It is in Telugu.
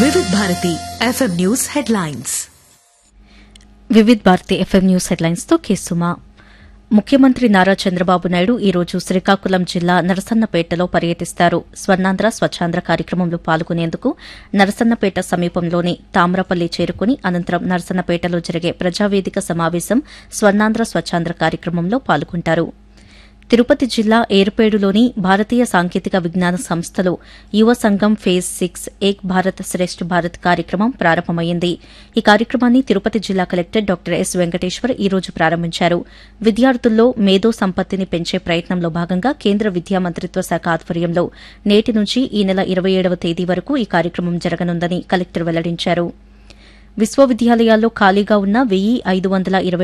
వివిధ Bharati FM news headlines Vividh Bharati FM news headlines తో కేసుమా ముఖ్యమంత్రి నారా చంద్రబాబు నాయుడు ఈ రోజు శ్రీకాకుళం జిల్లా నరసన్నపేటలో పర్యటిస్తారు స్వర్ణాంధ్ర స్వచ్ఛాంధ్ర కార్యక్రమంలో పాల్గొనేందుకు నరసన్నపేట సమీపంలోని తామ్రపల్లి చేరుకుని అనంతరం నరసన్నపేటలో జరిగే ప్రజావేదిక సమావేశం స్వర్ణాంధ్ర స్వచ్ఛాంధ్ర కార్యక్రమంలో పాల్గొంటారు తిరుపతి జిల్లా ఏరుపేడులోని భారతీయ సాంకేతిక విజ్ఞాన సంస్థలో యువ సంఘం ఫేజ్ సిక్స్ ఏక్ భారత్ శ్రేష్ఠ భారత్ కార్యక్రమం ప్రారంభమైంది ఈ కార్యక్రమాన్ని తిరుపతి జిల్లా కలెక్టర్ డాక్టర్ ఎస్ వెంకటేశ్వర్ ఈ రోజు ప్రారంభించారు విద్యార్థుల్లో మేధో సంపత్తిని పెంచే ప్రయత్నంలో భాగంగా కేంద్ర విద్యా మంత్రిత్వ శాఖ ఆధ్వర్యంలో నేటి నుంచి ఈ నెల ఇరవై ఏడవ తేదీ వరకు ఈ కార్యక్రమం జరగనుందని కలెక్టర్ వెల్లడించారు విశ్వవిద్యాలయాల్లో ఖాళీగా ఉన్న వెయ్యి ఐదు వందల ఇరవై